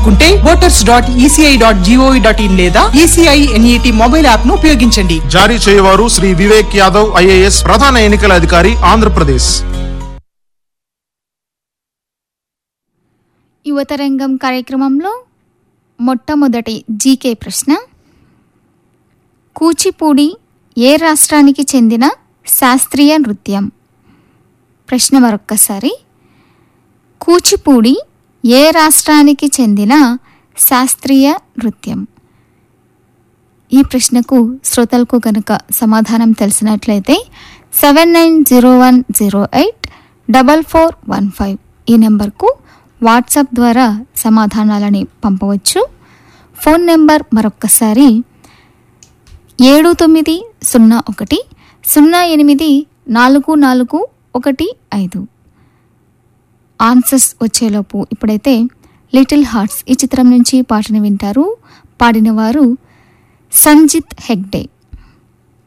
కుంటే voters dot ECI dot GOV dot in లేదా ECI NET mobile app ను ఉపయోగించండి జారీ చేయవారు శ్రీ వివేక్ యాదవ్ ఐఏఎస్ ప్రధాన ఎన్నికల అధికారి ఆంధ్రప్రదేశ్ యువతరంగం కార్యక్రమంలో మొట్టమొదటి జీకే ప్రశ్న కూచిపూడి ఏ రాష్ట్రానికి చెందిన శాస్త్రీయ నృత్యం ప్రశ్న మరొక్కసారి కూచిపూడి ఏ రాష్ట్రానికి చెందిన శాస్త్రీయ నృత్యం ఈ ప్రశ్నకు శ్రోతలకు కనుక సమాధానం తెలిసినట్లయితే seven nine zero one zero eight double four one five ఈ నెంబర్కు వాట్సాప్ ద్వారా సమాధానాలని పంపవచ్చు ఫోన్ నెంబర్ మరొక్కసారి ఏడు తొమ్మిది సున్నా ఒకటి సున్నా ఎనిమిది నాలుగు నాలుగు ఒకటి ఐదు ఆన్సర్స్ వచ్చేలోపు ఇప్పుడైతే లిటిల్ హార్ట్స్ ఈ చిత్రం నుంచి పాటను వింటారు పాడినవారు సంజిత్ హెగ్డే